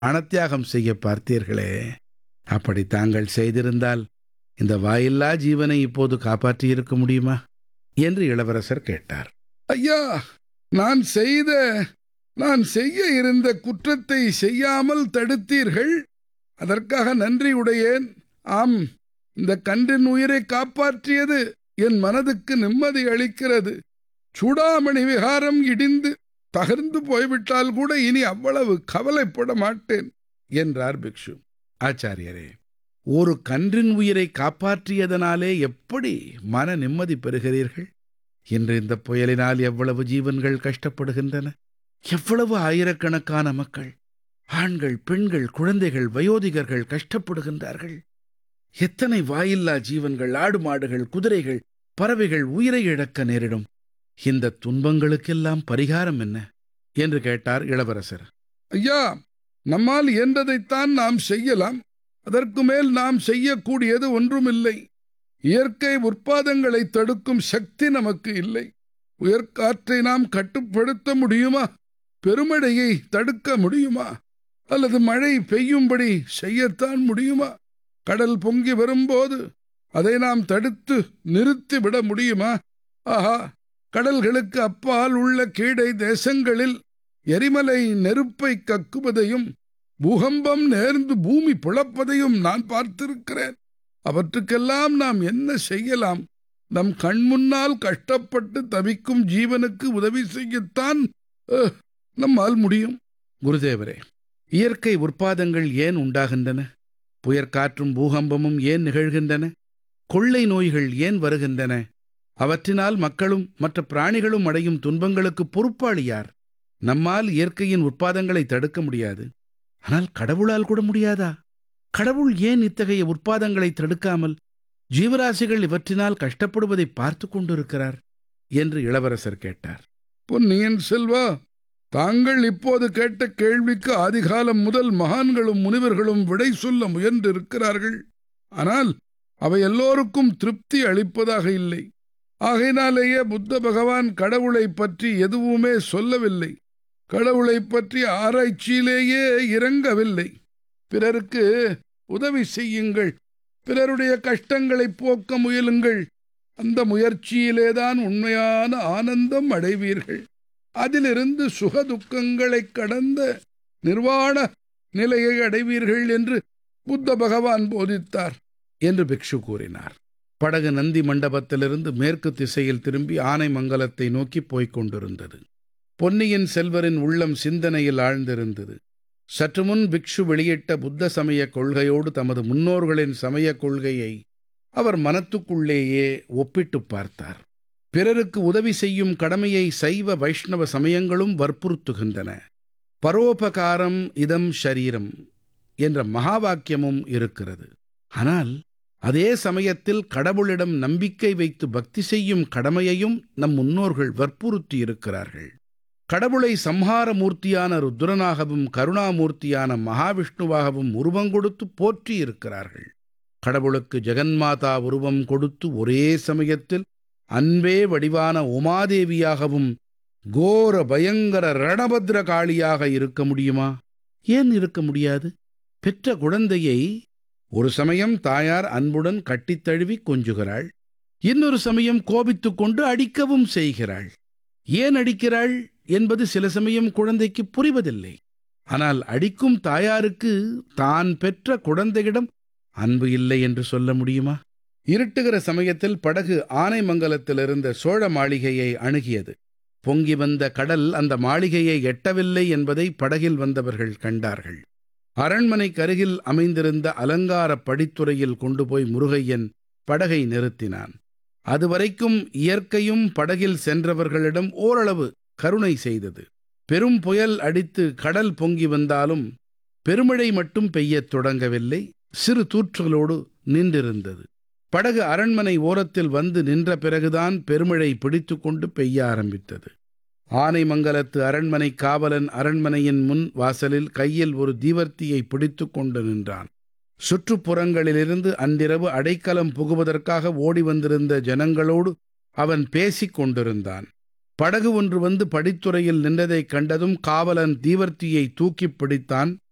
அணத்தியாகம் செய்ய பார்த்தீர்களே அப்படி தாங்கள் செய்திருந்தால் இந்த வாயில்லா ஜீவனை இப்போது காப்பாற்றியிருக்க முடியுமா என்று இளவரசர் கேட்டார் ஐயா நான் செய்த நான் செய்ய இருந்த குற்றத்தை செய்யாமல் தடுத்தீர்கள் அதற்காக நன்றியுடையேன் ஆம் இந்த கன்றின் உயிரை காப்பாற்றியது என் மனதுக்கு நிம்மதி அளிக்கிறது சூடாமணி விகாரம் இடிந்து தகர்ந்து போய்விட்டால் கூட இனி அவ்வளவு கவலைப்பட மாட்டேன் என்றார் பிக்ஷு ஆச்சாரியரே ஒரு கன்றின் உயிரை காப்பாற்றியதனாலே எப்படி மன நிம்மதி பெறுகிறீர்கள் இன்று இந்த புயலினால் எவ்வளவு ஜீவன்கள் கஷ்டப்படுகின்றன எவ்வளவு ஆயிரக்கணக்கான மக்கள் ஆண்கள் பெண்கள் குழந்தைகள் வயோதிகர்கள் கஷ்டப்படுகின்றார்கள் எத்தனை வாயில்லா ஜீவன்கள் ஆடு மாடுகள் குதிரைகள் பறவைகள் உயிரை இழக்க நேரிடும் இந்த துன்பங்களுக்கெல்லாம் பரிகாரம் என்ன என்று கேட்டார் இளவரசர் ஐயா நம்மால் இயன்றதைத்தான் நாம் செய்யலாம் அதற்கு மேல் நாம் செய்யக்கூடியது ஒன்றுமில்லை இயற்கை உற்பாதங்களை தடுக்கும் சக்தி நமக்கு இல்லை உயர்காற்றை நாம் கட்டுப்படுத்த முடியுமா பெருமழையை தடுக்க முடியுமா அல்லது மழை பெய்யும்படி செய்யத்தான் முடியுமா கடல் பொங்கி வரும்போது அதை நாம் தடுத்து நிறுத்தி விட முடியுமா ஆஹா கடல்களுக்கு அப்பால் உள்ள கீழே தேசங்களில் எரிமலை நெருப்பை கக்குவதையும் பூகம்பம் நேர்ந்து பூமி புழப்பதையும் நான் பார்த்திருக்கிறேன் அவற்றுக்கெல்லாம் நாம் என்ன செய்யலாம் நம் கண் முன்னால் கஷ்டப்பட்டு தவிக்கும் ஜீவனுக்கு உதவி செய்யத்தான் அஹ், நம்மால் முடியும் குருதேவரே இயற்கை உற்பாதங்கள் ஏன் உண்டாகின்றன புயற்காற்றும் பூகம்பமும் ஏன் நிகழ்கின்றன கொள்ளை நோய்கள் ஏன் வருகின்றன அவற்றினால் மக்களும் மற்ற பிராணிகளும் அடையும் துன்பங்களுக்கு பொறுப்பாளி யார் நம்மால் இயற்கையின் உற்பாதங்களை தடுக்க முடியாது ஆனால் கடவுளால் கூட முடியாதா கடவுள் ஏன் இத்தகைய உற்பாதங்களை தடுக்காமல் ஜீவராசிகள் இவற்றினால் கஷ்டப்படுவதை பார்த்து கொண்டிருக்கிறார் என்று இளவரசர் கேட்டார் பொன்னியின் செல்வா தாங்கள் இப்போது கேட்ட கேள்விக்கு ஆதிகாலம் முதல் மகான்களும் முனிவர்களும் விடை சொல்ல முயன்றிருக்கிறார்கள் ஆனால் அவை எல்லோருக்கும் திருப்தி அளிப்பதாக இல்லை ஆகையினாலேயே புத்த பகவான் கடவுளை பற்றி எதுவுமே சொல்லவில்லை கடவுளை பற்றி ஆராய்ச்சியிலேயே இறங்கவில்லை பிறருக்கு உதவி செய்யுங்கள் பிறருடைய கஷ்டங்களை போக்க முயலுங்கள் அந்த முயற்சியிலேதான் உண்மையான ஆனந்தம் அடைவீர்கள் அதிலிருந்து சுக துக்கங்களைக் கடந்த நிர்வாண நிலையை அடைவீர்கள் என்று புத்த பகவான் போதித்தார் என்று பிக்ஷு கூறினார் படகு நந்தி மண்டபத்திலிருந்து மேற்கு திசையில் திரும்பி ஆனைமங்கலத்தை நோக்கி போய்க் கொண்டிருந்தது பொன்னியின் செல்வரின் உள்ளம் சிந்தனையில் ஆழ்ந்திருந்தது சற்று முன் பிக்ஷு வெளியிட்ட புத்த சமய கொள்கையோடு தமது முன்னோர்களின் சமய கொள்கையை அவர் மனத்துக்குள்ளேயே ஒப்பிட்டுப் பார்த்தார் பிறருக்கு உதவி செய்யும் கடமையை சைவ வைஷ்ணவ சமயங்களும் வற்புறுத்துகின்றன பரோபகாரம் இதம் ஷரீரம் என்ற மகா வாக்கியமும் இருக்கிறது ஆனால் அதே சமயத்தில் கடவுளிடம் நம்பிக்கை வைத்து பக்தி செய்யும் கடமையையும் நம் முன்னோர்கள் வற்புறுத்தி இருக்கிறார்கள் கடவுளை சம்ஹார மூர்த்தியான ருத்ரனாகவும் கருணாமூர்த்தியான மகாவிஷ்ணுவாகவும் உருவம் கொடுத்து போற்றி இருக்கிறார்கள் கடவுளுக்கு ஜெகன்மாதா உருவம் கொடுத்து ஒரே சமயத்தில் அன்பே வடிவான உமாதேவியாகவும் கோர பயங்கர ரணபத்ர காளியாக இருக்க முடியுமா ஏன் இருக்க முடியாது பெற்ற குழந்தையை ஒரு சமயம் தாயார் அன்புடன் கட்டித் தழுவி கொஞ்சுகிறாள் இன்னொரு சமயம் கோபித்துக் கொண்டு அடிக்கவும் செய்கிறாள் ஏன் அடிக்கிறாள் என்பது சில சமயம் குழந்தைக்கு புரிவதில்லை ஆனால் அடிக்கும் தாயாருக்கு தான் பெற்ற குழந்தையிடம் அன்பு இல்லை என்று சொல்ல முடியுமா இருட்டுகிற சமயத்தில் படகு ஆனைமங்கலத்திலிருந்த சோழ மாளிகையை அணுகியது பொங்கி வந்த கடல் அந்த மாளிகையை எட்டவில்லை என்பதை படகில் வந்தவர்கள் கண்டார்கள் அரண்மனைக்கு அருகில் அமைந்திருந்த அலங்கார படித்துறையில் கொண்டு போய் முருகையன் படகை நிறுத்தினான் அதுவரைக்கும் இயற்கையும் படகில் சென்றவர்களிடம் ஓரளவு கருணை செய்தது பெரும் புயல் அடித்து கடல் பொங்கி வந்தாலும் பெருமழை மட்டும் பெய்யத் தொடங்கவில்லை சிறு தூற்றலோடு நின்றிருந்தது படகு அரண்மனை ஓரத்தில் வந்து நின்ற பிறகுதான் பெருமழை பிடித்து கொண்டு பெய்ய ஆரம்பித்தது ஆனைமங்கலத்து அரண்மனை காவலன் அரண்மனையின் முன் வாசலில் கையில் ஒரு தீவர்த்தியை பிடித்து கொண்டு நின்றான் சுற்றுப்புறங்களிலிருந்து அன்றிரவு அடைக்கலம் புகுவதற்காக ஓடி வந்திருந்த ஜனங்களோடு அவன் பேசிக் கொண்டிருந்தான் படகு ஒன்று வந்து படித்துறையில் நின்றதைக் கண்டதும் காவலன் தீவர்த்தியை தூக்கிப் பிடித்தான்